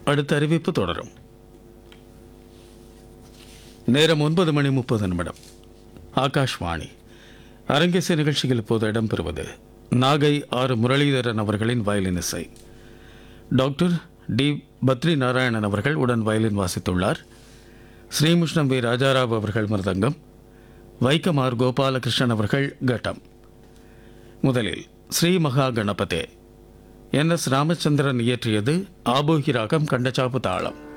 அடுத்த அறிவிப்பு தொடரும் நேரம் ஒன்பது மணி முப்பது நிமிடம் ஆகாஷ்வாணி அரங்கேச நிகழ்ச்சியில் இப்போது இடம்பெறுவது நாகை ஆர் முரளிதரன் அவர்களின் வயலின் இசை டாக்டர் டி பத்ரி நாராயணன் அவர்கள் உடன் வயலின் வாசித்துள்ளார் ஸ்ரீமுஷ்ணம் வி ராஜாராவ் அவர்கள் மிருதங்கம் வைக்கம் ஆர் கோபாலகிருஷ்ணன் அவர்கள் கட்டம் முதலில் ஸ்ரீ மகா கணபதே என் எஸ் ராமச்சந்திரன் இயற்றியது ஆபோகி ராகம் கண்டச்சாப்பு தாளம்